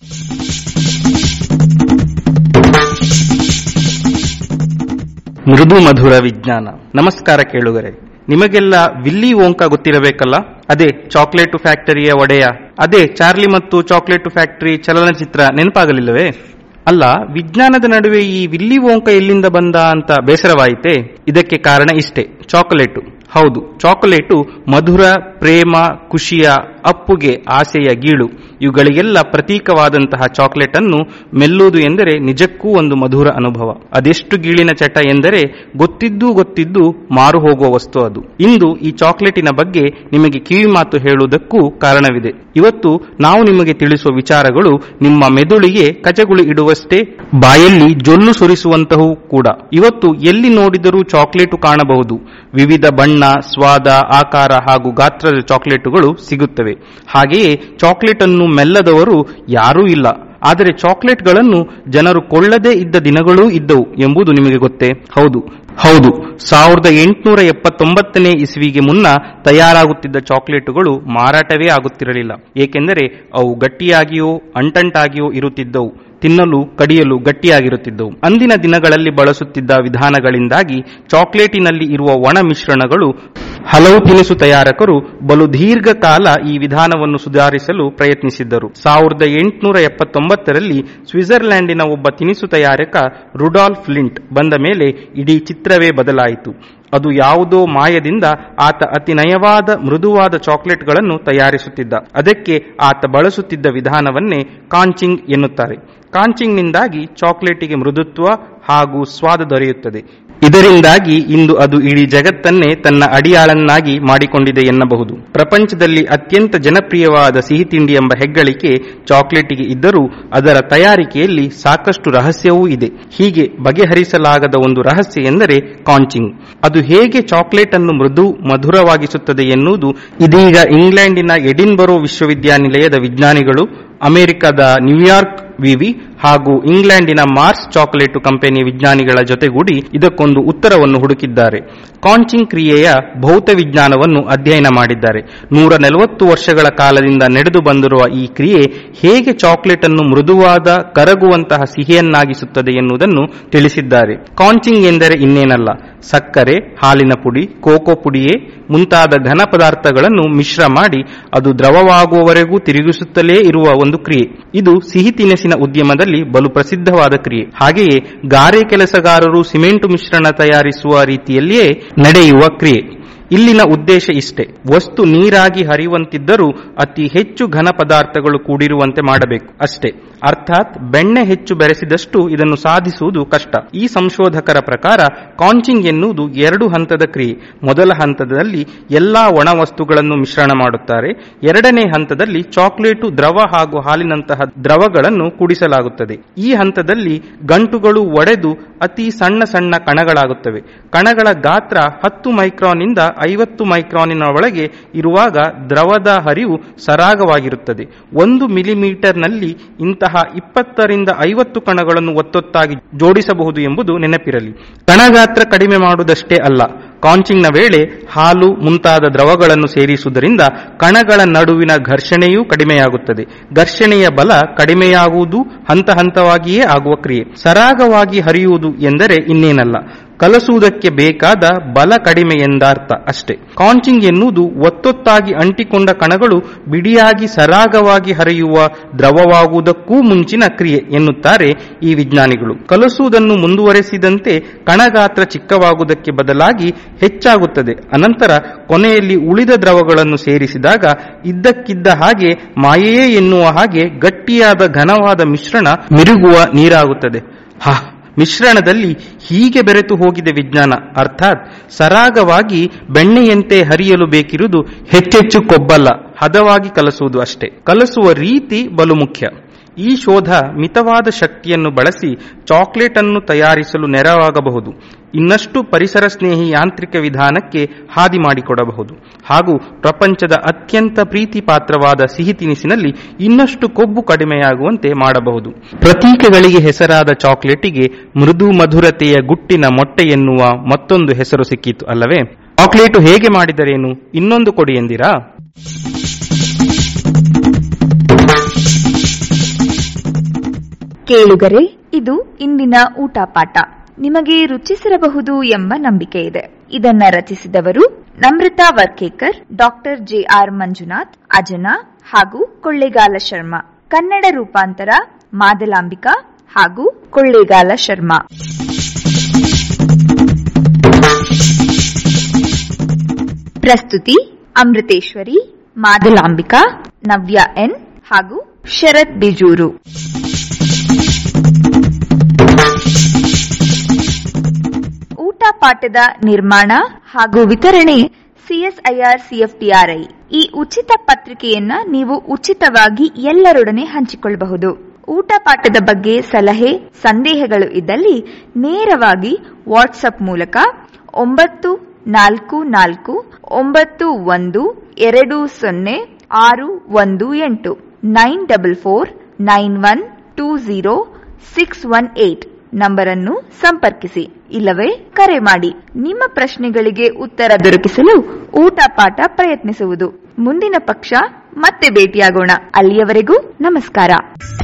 ಮೃದು ಮಧುರ ವಿಜ್ಞಾನ ನಮಸ್ಕಾರ ಕೇಳುಗರೆ ನಿಮಗೆಲ್ಲ ವಿಲ್ಲಿ ಓಂಕ ಗೊತ್ತಿರಬೇಕಲ್ಲ ಅದೇ ಚಾಕ್ಲೇಟ್ ಫ್ಯಾಕ್ಟರಿಯ ಒಡೆಯ ಅದೇ ಚಾರ್ಲಿ ಮತ್ತು ಚಾಕ್ಲೇಟ್ ಫ್ಯಾಕ್ಟರಿ ಚಲನಚಿತ್ರ ನೆನಪಾಗಲಿಲ್ಲವೇ ಅಲ್ಲ ವಿಜ್ಞಾನದ ನಡುವೆ ಈ ವಿಲ್ಲಿ ಓಂಕ ಎಲ್ಲಿಂದ ಬಂದ ಅಂತ ಬೇಸರವಾಯಿತೆ ಇದಕ್ಕೆ ಕಾರಣ ಇಷ್ಟೇ ಚಾಕೊಲೇಟು ಹೌದು ಚಾಕೊಲೇಟು ಮಧುರ ಪ್ರೇಮ ಖುಷಿಯ ಅಪ್ಪುಗೆ ಆಸೆಯ ಗೀಳು ಇವುಗಳಿಗೆಲ್ಲ ಪ್ರತೀಕವಾದಂತಹ ಚಾಕ್ಲೇಟ್ ಅನ್ನು ಮೆಲ್ಲುವುದು ಎಂದರೆ ನಿಜಕ್ಕೂ ಒಂದು ಮಧುರ ಅನುಭವ ಅದೆಷ್ಟು ಗೀಳಿನ ಚಟ ಎಂದರೆ ಗೊತ್ತಿದ್ದೂ ಗೊತ್ತಿದ್ದು ಮಾರು ಹೋಗುವ ವಸ್ತು ಅದು ಇಂದು ಈ ಚಾಕ್ಲೇಟಿನ ಬಗ್ಗೆ ನಿಮಗೆ ಕಿವಿ ಮಾತು ಹೇಳುವುದಕ್ಕೂ ಕಾರಣವಿದೆ ಇವತ್ತು ನಾವು ನಿಮಗೆ ತಿಳಿಸುವ ವಿಚಾರಗಳು ನಿಮ್ಮ ಮೆದುಳಿಗೆ ಕಚಗುಳಿ ಇಡುವಷ್ಟೇ ಬಾಯಲ್ಲಿ ಜೊಲ್ಲು ಸುರಿಸುವಂತಹೂ ಕೂಡ ಇವತ್ತು ಎಲ್ಲಿ ನೋಡಿದರೂ ಚಾಕ್ಲೇಟು ಕಾಣಬಹುದು ವಿವಿಧ ಬಣ್ಣ ಸ್ವಾದ ಆಕಾರ ಹಾಗೂ ಗಾತ್ರದ ಚಾಕ್ಲೇಟುಗಳು ಸಿಗುತ್ತವೆ ಹಾಗೆಯೇ ಚಾಕ್ಲೇಟ್ ಅನ್ನು ಮೆಲ್ಲದವರು ಯಾರೂ ಇಲ್ಲ ಆದರೆ ಚಾಕ್ಲೇಟ್ಗಳನ್ನು ಜನರು ಕೊಳ್ಳದೇ ಇದ್ದ ದಿನಗಳೂ ಇದ್ದವು ಎಂಬುದು ನಿಮಗೆ ಗೊತ್ತೇ ಹೌದು ಹೌದು ಸಾವಿರದ ಎಂಟುನೂರ ಎಪ್ಪತ್ತೊಂಬತ್ತನೇ ಇಸ್ವಿಗೆ ಮುನ್ನ ತಯಾರಾಗುತ್ತಿದ್ದ ಚಾಕ್ಲೇಟುಗಳು ಮಾರಾಟವೇ ಆಗುತ್ತಿರಲಿಲ್ಲ ಏಕೆಂದರೆ ಅವು ಗಟ್ಟಿಯಾಗಿಯೋ ಅಂಟಂಟಾಗಿಯೋ ಇರುತ್ತಿದ್ದವು ತಿನ್ನಲು ಕಡಿಯಲು ಗಟ್ಟಿಯಾಗಿರುತ್ತಿದ್ದವು ಅಂದಿನ ದಿನಗಳಲ್ಲಿ ಬಳಸುತ್ತಿದ್ದ ವಿಧಾನಗಳಿಂದಾಗಿ ಚಾಕ್ಲೇಟಿನಲ್ಲಿ ಇರುವ ಒಣ ಮಿಶ್ರಣಗಳು ಹಲವು ತಿನಿಸು ತಯಾರಕರು ಬಲು ದೀರ್ಘಕಾಲ ಈ ವಿಧಾನವನ್ನು ಸುಧಾರಿಸಲು ಪ್ರಯತ್ನಿಸಿದ್ದರು ಸಾವಿರದ ಎಂಟುನೂರ ಎಪ್ಪತ್ತೊಂಬತ್ತರಲ್ಲಿ ಸ್ವಿಟ್ಜರ್ಲ್ಯಾಂಡಿನ ಒಬ್ಬ ತಿನಿಸು ತಯಾರಕ ರುಡಾಲ್ಫ್ ಲಿಂಟ್ ಬಂದ ಮೇಲೆ ಇಡೀ ಚಿತ್ರವೇ ಬದಲಾಯಿತು ಅದು ಯಾವುದೋ ಮಾಯದಿಂದ ಆತ ಅತಿ ನಯವಾದ ಮೃದುವಾದ ಚಾಕ್ಲೇಟ್ಗಳನ್ನು ತಯಾರಿಸುತ್ತಿದ್ದ ಅದಕ್ಕೆ ಆತ ಬಳಸುತ್ತಿದ್ದ ವಿಧಾನವನ್ನೇ ಕಾಂಚಿಂಗ್ ಎನ್ನುತ್ತಾರೆ ಕಾಂಚಿಂಗ್ನಿಂದಾಗಿ ಚಾಕ್ಲೇಟಿಗೆ ಮೃದುತ್ವ ಹಾಗೂ ಸ್ವಾದ ದೊರೆಯುತ್ತದೆ ಇದರಿಂದಾಗಿ ಇಂದು ಅದು ಇಡೀ ಜಗತ್ತನ್ನೇ ತನ್ನ ಅಡಿಯಾಳನ್ನಾಗಿ ಮಾಡಿಕೊಂಡಿದೆ ಎನ್ನಬಹುದು ಪ್ರಪಂಚದಲ್ಲಿ ಅತ್ಯಂತ ಜನಪ್ರಿಯವಾದ ಸಿಹಿ ತಿಂಡಿ ಎಂಬ ಹೆಗ್ಗಳಿಕೆ ಚಾಕ್ಲೇಟಿಗೆ ಇದ್ದರೂ ಅದರ ತಯಾರಿಕೆಯಲ್ಲಿ ಸಾಕಷ್ಟು ರಹಸ್ಯವೂ ಇದೆ ಹೀಗೆ ಬಗೆಹರಿಸಲಾಗದ ಒಂದು ರಹಸ್ಯ ಎಂದರೆ ಕಾಂಚಿಂಗ್ ಅದು ಹೇಗೆ ಚಾಕ್ಲೇಟ್ ಅನ್ನು ಮೃದು ಮಧುರವಾಗಿಸುತ್ತದೆ ಎನ್ನುವುದು ಇದೀಗ ಇಂಗ್ಲೆಂಡಿನ ಎಡಿನ್ಬರೋ ವಿಶ್ವವಿದ್ಯಾನಿಲಯದ ವಿಜ್ಞಾನಿಗಳು ಅಮೆರಿಕದ ನ್ಯೂಯಾರ್ಕ್ ವಿವಿ ಹಾಗೂ ಇಂಗ್ಲೆಂಡಿನ ಮಾರ್ಸ್ ಚಾಕೊಲೇಟು ಕಂಪನಿಯ ವಿಜ್ಞಾನಿಗಳ ಜೊತೆಗೂಡಿ ಇದಕ್ಕೊಂದು ಉತ್ತರವನ್ನು ಹುಡುಕಿದ್ದಾರೆ ಕಾಂಚಿಂಗ್ ಕ್ರಿಯೆಯ ಭೌತ ವಿಜ್ಞಾನವನ್ನು ಅಧ್ಯಯನ ಮಾಡಿದ್ದಾರೆ ನೂರ ನಲವತ್ತು ವರ್ಷಗಳ ಕಾಲದಿಂದ ನಡೆದು ಬಂದಿರುವ ಈ ಕ್ರಿಯೆ ಹೇಗೆ ಚಾಕ್ಲೇಟ್ ಅನ್ನು ಮೃದುವಾದ ಕರಗುವಂತಹ ಸಿಹಿಯನ್ನಾಗಿಸುತ್ತದೆ ಎನ್ನುವುದನ್ನು ತಿಳಿಸಿದ್ದಾರೆ ಕಾಂಚಿಂಗ್ ಎಂದರೆ ಇನ್ನೇನಲ್ಲ ಸಕ್ಕರೆ ಹಾಲಿನ ಪುಡಿ ಕೋಕೋ ಪುಡಿಯೇ ಮುಂತಾದ ಘನ ಪದಾರ್ಥಗಳನ್ನು ಮಿಶ್ರ ಮಾಡಿ ಅದು ದ್ರವವಾಗುವವರೆಗೂ ತಿರುಗಿಸುತ್ತಲೇ ಇರುವ ಒಂದು ಕ್ರಿಯೆ ಇದು ಸಿಹಿ ತಿನಿಸಿನ ಉದ್ಯಮದಲ್ಲಿ ಬಲು ಪ್ರಸಿದ್ಧವಾದ ಕ್ರಿಯೆ ಹಾಗೆಯೇ ಗಾರೆ ಕೆಲಸಗಾರರು ಸಿಮೆಂಟು ಮಿಶ್ರಣ ತಯಾರಿಸುವ ರೀತಿಯಲ್ಲಿಯೇ ನಡೆಯುವ ಕ್ರಿಯೆ ಇಲ್ಲಿನ ಉದ್ದೇಶ ಇಷ್ಟೇ ವಸ್ತು ನೀರಾಗಿ ಹರಿಯುವಂತಿದ್ದರೂ ಅತಿ ಹೆಚ್ಚು ಘನ ಪದಾರ್ಥಗಳು ಕೂಡಿರುವಂತೆ ಮಾಡಬೇಕು ಅಷ್ಟೇ ಅರ್ಥಾತ್ ಬೆಣ್ಣೆ ಹೆಚ್ಚು ಬೆರೆಸಿದಷ್ಟು ಇದನ್ನು ಸಾಧಿಸುವುದು ಕಷ್ಟ ಈ ಸಂಶೋಧಕರ ಪ್ರಕಾರ ಕಾಂಚಿಂಗ್ ಎನ್ನುವುದು ಎರಡು ಹಂತದ ಕ್ರಿಯೆ ಮೊದಲ ಹಂತದಲ್ಲಿ ಎಲ್ಲಾ ಒಣ ವಸ್ತುಗಳನ್ನು ಮಿಶ್ರಣ ಮಾಡುತ್ತಾರೆ ಎರಡನೇ ಹಂತದಲ್ಲಿ ಚಾಕ್ಲೇಟು ದ್ರವ ಹಾಗೂ ಹಾಲಿನಂತಹ ದ್ರವಗಳನ್ನು ಕೂಡಿಸಲಾಗುತ್ತದೆ ಈ ಹಂತದಲ್ಲಿ ಗಂಟುಗಳು ಒಡೆದು ಅತಿ ಸಣ್ಣ ಸಣ್ಣ ಕಣಗಳಾಗುತ್ತವೆ ಕಣಗಳ ಗಾತ್ರ ಹತ್ತು ಮೈಕ್ರಾನ್ ಇಂದ ಐವತ್ತು ಮೈಕ್ರಾನಿನ ಒಳಗೆ ಇರುವಾಗ ದ್ರವದ ಹರಿವು ಸರಾಗವಾಗಿರುತ್ತದೆ ಒಂದು ಮಿಲಿಮೀಟರ್ನಲ್ಲಿ ಇಂತಹ ಇಪ್ಪತ್ತರಿಂದ ಐವತ್ತು ಕಣಗಳನ್ನು ಒತ್ತೊತ್ತಾಗಿ ಜೋಡಿಸಬಹುದು ಎಂಬುದು ನೆನಪಿರಲಿ ಕಣಗಾತ್ರ ಕಡಿಮೆ ಮಾಡುವುದಷ್ಟೇ ಅಲ್ಲ ಕಾಂಚಿಂಗ್ನ ವೇಳೆ ಹಾಲು ಮುಂತಾದ ದ್ರವಗಳನ್ನು ಸೇರಿಸುವುದರಿಂದ ಕಣಗಳ ನಡುವಿನ ಘರ್ಷಣೆಯೂ ಕಡಿಮೆಯಾಗುತ್ತದೆ ಘರ್ಷಣೆಯ ಬಲ ಕಡಿಮೆಯಾಗುವುದು ಹಂತ ಹಂತವಾಗಿಯೇ ಆಗುವ ಕ್ರಿಯೆ ಸರಾಗವಾಗಿ ಹರಿಯುವುದು ಎಂದರೆ ಇನ್ನೇನಲ್ಲ ಕಲಸುವುದಕ್ಕೆ ಬೇಕಾದ ಬಲ ಕಡಿಮೆ ಎಂದರ್ಥ ಅಷ್ಟೇ ಕಾಂಚಿಂಗ್ ಎನ್ನುವುದು ಒತ್ತೊತ್ತಾಗಿ ಅಂಟಿಕೊಂಡ ಕಣಗಳು ಬಿಡಿಯಾಗಿ ಸರಾಗವಾಗಿ ಹರಿಯುವ ದ್ರವವಾಗುವುದಕ್ಕೂ ಮುಂಚಿನ ಕ್ರಿಯೆ ಎನ್ನುತ್ತಾರೆ ಈ ವಿಜ್ಞಾನಿಗಳು ಕಲಸುವುದನ್ನು ಮುಂದುವರೆಸಿದಂತೆ ಕಣಗಾತ್ರ ಚಿಕ್ಕವಾಗುವುದಕ್ಕೆ ಬದಲಾಗಿ ಹೆಚ್ಚಾಗುತ್ತದೆ ಅನಂತರ ಕೊನೆಯಲ್ಲಿ ಉಳಿದ ದ್ರವಗಳನ್ನು ಸೇರಿಸಿದಾಗ ಇದ್ದಕ್ಕಿದ್ದ ಹಾಗೆ ಮಾಯೆಯೇ ಎನ್ನುವ ಹಾಗೆ ಗಟ್ಟಿಯಾದ ಘನವಾದ ಮಿಶ್ರಣ ಮಿರುಗುವ ನೀರಾಗುತ್ತದೆ ಹಾ ಮಿಶ್ರಣದಲ್ಲಿ ಹೀಗೆ ಬೆರೆತು ಹೋಗಿದೆ ವಿಜ್ಞಾನ ಅರ್ಥಾತ್ ಸರಾಗವಾಗಿ ಬೆಣ್ಣೆಯಂತೆ ಹರಿಯಲು ಬೇಕಿರುವುದು ಹೆಚ್ಚೆಚ್ಚು ಕೊಬ್ಬಲ್ಲ ಹದವಾಗಿ ಕಲಸುವುದು ಅಷ್ಟೇ ಕಲಸುವ ರೀತಿ ಬಲು ಮುಖ್ಯ ಈ ಶೋಧ ಮಿತವಾದ ಶಕ್ತಿಯನ್ನು ಬಳಸಿ ಚಾಕ್ಲೇಟ್ ಅನ್ನು ತಯಾರಿಸಲು ನೆರವಾಗಬಹುದು ಇನ್ನಷ್ಟು ಪರಿಸರ ಸ್ನೇಹಿ ಯಾಂತ್ರಿಕ ವಿಧಾನಕ್ಕೆ ಹಾದಿ ಮಾಡಿಕೊಡಬಹುದು ಹಾಗೂ ಪ್ರಪಂಚದ ಅತ್ಯಂತ ಪ್ರೀತಿ ಪಾತ್ರವಾದ ಸಿಹಿ ತಿನಿಸಿನಲ್ಲಿ ಇನ್ನಷ್ಟು ಕೊಬ್ಬು ಕಡಿಮೆಯಾಗುವಂತೆ ಮಾಡಬಹುದು ಪ್ರತೀಕಗಳಿಗೆ ಹೆಸರಾದ ಚಾಕ್ಲೇಟಿಗೆ ಮೃದು ಮಧುರತೆಯ ಗುಟ್ಟಿನ ಮೊಟ್ಟೆ ಎನ್ನುವ ಮತ್ತೊಂದು ಹೆಸರು ಸಿಕ್ಕಿತು ಅಲ್ಲವೇ ಚಾಕ್ಲೇಟು ಹೇಗೆ ಮಾಡಿದರೇನು ಇನ್ನೊಂದು ಕೊಡಿ ಎಂದಿರಾ ಕೇಳುಗರೆ ಇದು ಇಂದಿನ ಊಟ ಪಾಠ ನಿಮಗೆ ರುಚಿಸಿರಬಹುದು ಎಂಬ ನಂಬಿಕೆ ಇದೆ ಇದನ್ನ ರಚಿಸಿದವರು Namrata Varkekar doctor J R Manjunath ಅಜನ ಹಾಗೂ ಕೊಳ್ಳೇಗಾಲ ಶರ್ಮಾ ಕನ್ನಡ ರೂಪಾಂತರ ಮಾದಲಾಂಬಿಕಾ ಹಾಗೂ ಕೊಳ್ಳೇಗಾಲ ಶರ್ಮಾ ಪ್ರಸ್ತುತಿ ಅಮೃತೇಶ್ವರಿ ಮಾದಲಾಂಬಿಕಾ ನವ್ಯ ಎನ್ ಹಾಗೂ ಶರತ್ ಬಿಜೂರು ಊಟ ಪಾಠದ ನಿರ್ಮಾಣ ಹಾಗೂ ವಿತರಣೆ ಸಿಎಸ್ಐಆರ್ ಸಿಎಫ್ಟಿಆರ್ಐ ಈ ಉಚಿತ ಪತ್ರಿಕೆಯನ್ನ ನೀವು ಉಚಿತವಾಗಿ ಎಲ್ಲರೊಡನೆ ಹಂಚಿಕೊಳ್ಳಬಹುದು ಊಟ ಪಾಠದ ಬಗ್ಗೆ ಸಲಹೆ ಸಂದೇಹಗಳು ಇದ್ದಲ್ಲಿ ನೇರವಾಗಿ ವಾಟ್ಸ್ಆಪ್ ಮೂಲಕ ಒಂಬತ್ತು ನಾಲ್ಕು ನಾಲ್ಕು ಒಂಬತ್ತು ಒಂದು ಎರಡು ಸೊನ್ನೆ ಆರು ಒಂದು ಎಂಟು nine double four nine one two zero six one eight number ಅನ್ನು ಸಂಪರ್ಕಿಸಿ ಇಲ್ಲವೇ ಕರೆ ಮಾಡಿ ನಿಮ್ಮ ಪ್ರಶ್ನೆಗಳಿಗೆ ಉತ್ತರ ದೊರಕಿಸಲು ಊಟ ಪಾಠ ಪ್ರಯತ್ನಿಸುವುದು ಮುಂದಿನ ಪಕ್ಷ ಮತ್ತೆ ಭೇಟಿಯಾಗೋಣ ಅಲ್ಲಿಯವರೆಗೂ ನಮಸ್ಕಾರ